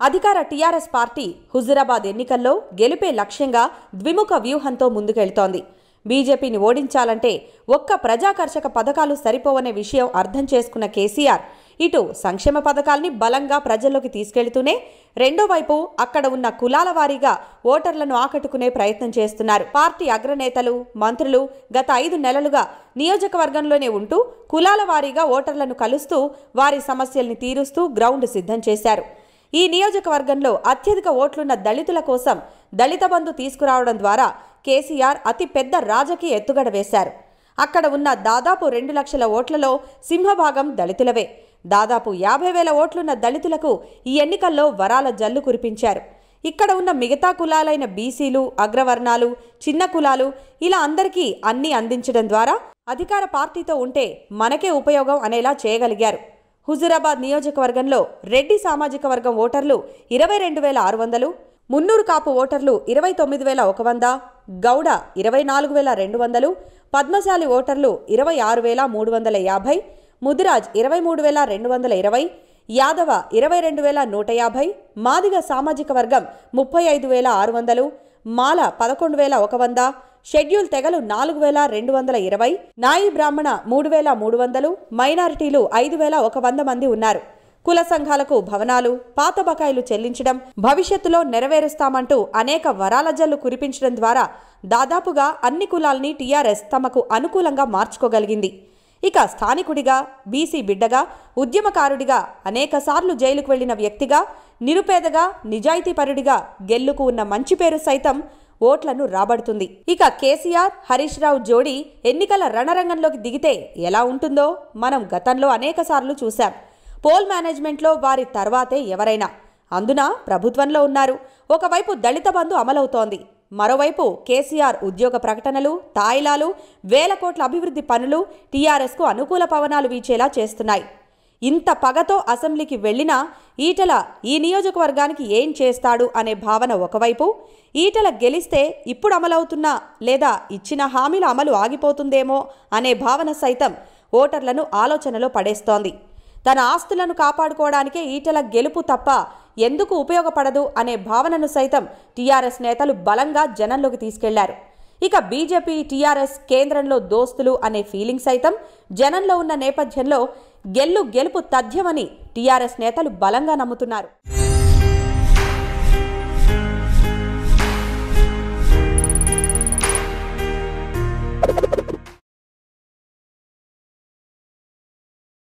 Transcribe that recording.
అధికార TRS party Huzurabad ఎన్నికల్లో గెలిపే లక్ష్యంగా ద్విముఖ వ్యూహంతో ముందుకెళ్తోంది బీజేపీని ఓడించాలంటే ఒక్క ప్రజాకర్షక పథకాలు సరిపోవనే విషయం అర్థం చేసుకున్న కేసీఆర్ ఇటు సంక్షేమ పథకాల్ని బలంగా ప్రజల్లోకి తీసుకెళ్తూనే రెండో వైపు అక్కడ ఉన్న కులాల వారీగా ఓటర్లను ఆకట్టుకునే ప్రయత్నం చేస్తున్నారు పార్టీ అగ్రనేతలు మంత్రులు గత ఐదు నెలలుగా నియోజకవర్గంలోనే ఉంటూ కులాల వారీగా ఓటర్లను కలుస్తూ వారి సమస్యల్ని తీరుస్తూ గ్రౌండ్ సిద్ధం చేశారు ఈ నియోజకవర్గంలో అత్యధిక ఓట్లున్న దళితుల కోసం దళిత బంధు తీసుకురావడం ద్వారా కేసీఆర్ అతి పెద్ద రాజకీయ ఎత్తుగడ వేశారు అక్కడ ఉన్న దాదాపు రెండు లక్షల ఓట్లలో సింహభాగం దళితులవే దాదాపు యాభై వేల ఓట్లున్న దళితులకు ఈ ఎన్నికల్లో వరాల జల్లు కురిపించారు ఇక్కడ ఉన్న మిగతా కులాలైన బీసీలు అగ్రవర్ణాలు చిన్న కులాలు ఇలా అందరికీ అన్నీ అందించడం ద్వారా అధికార పార్టీతో ఉంటే మనకే ఉపయోగం అనేలా చేయగలిగారు హుజురాబాద్ నియోజకవర్గంలో రెడ్డి సామాజిక వర్గం ఓటర్లు ఇరవై రెండు వేల ఆరు వందలు మున్నూరు కాపు ఓటర్లు ఇరవై తొమ్మిది వేల ఒక వంద గౌడ ఇరవై నాలుగు వేల రెండు వందలు పద్మశాలి ఓటర్లు ఇరవై ఆరు వేల మూడు వందల యాభై ముదిరాజ్ ఇరవై మూడు వేల రెండు వందల ఇరవై యాదవ ఇరవై రెండు వేల నూట యాభై మాదిగ సామాజిక వర్గం ముప్పై ఐదు వేల ఆరు వందలు మాల పదకొండు వేల ఒక వంద షెడ్యూల్ తెగలు నాలుగు వేల రెండు వందల ఇరవై నాయి బ్రాహ్మణ మూడు వేల మూడు వందలు మైనారిటీలు ఐదు వేల ఒక వంద మంది ఉన్నారు కుల సంఘాలకు భవనాలు పాత బకాయిలు చెల్లించడం భవిష్యత్తులో నెరవేరుస్తామంటూ అనేక వరాల జల్లు కురిపించడం ద్వారా దాదాపుగా అన్ని కులాల్ని టీఆర్ఎస్ తమకు అనుకూలంగా మార్చుకోగలిగింది ఇక స్థానికుడిగా బీసీ బిడ్డగా ఉద్యమకారుడిగా అనేకసార్లు జైలుకు వెళ్లిన వ్యక్తిగా నిరుపేదగా నిజాయితీపరుడిగా గెల్లుకు ఉన్న మంచి పేరు సైతం ఓట్లను రాబడుతుంది ఇక కేసీఆర్ హరీష్ రావు జోడీ ఎన్నికల రణరంగంలోకి దిగితే ఎలా ఉంటుందో మనం గతంలో అనేకసార్లు చూశాం పోల్ మేనేజ్మెంట్లో వారి తర్వాతే ఎవరైనా అందున ప్రభుత్వంలో ఉన్నారు ఒకవైపు దళిత బంధు అమలవుతోంది మరోవైపు కేసీఆర్ ఉద్యోగ ప్రకటనలు తాయిలాలు వేల కోట్ల అభివృద్ధి పనులు టీఆర్ఎస్కు అనుకూల పవనాలు వీచేలా చేస్తున్నాయి ఇంత పగతో అసెంబ్లీకి వెళ్లినా ఈటల ఈ నియోజకవర్గానికి ఏం చేస్తాడు అనే భావన ఒకవైపు ఈటల గెలిస్తే ఇప్పుడు అమలవుతున్న లేదా ఇచ్చిన హామీల అమలు ఆగిపోతుందేమో అనే భావన సైతం ఓటర్లను ఆలోచనలో పడేస్తోంది తన ఆస్తులను కాపాడుకోవడానికే ఈటల గెలుపు తప్ప ఎందుకు ఉపయోగపడదు అనే భావనను సైతం టీఆర్ఎస్ నేతలు బలంగా జనంలోకి తీసుకెళ్లారు ఇక బీజేపీ టీఆర్ఎస్ కేంద్రంలో దోస్తులు అనే ఫీలింగ్ సైతం జనంలో ఉన్న నేపథ్యంలో గెల్లు గెలుపు తథ్యమని టీఆర్ఎస్ నేతలు బలంగా నమ్ముతున్నారు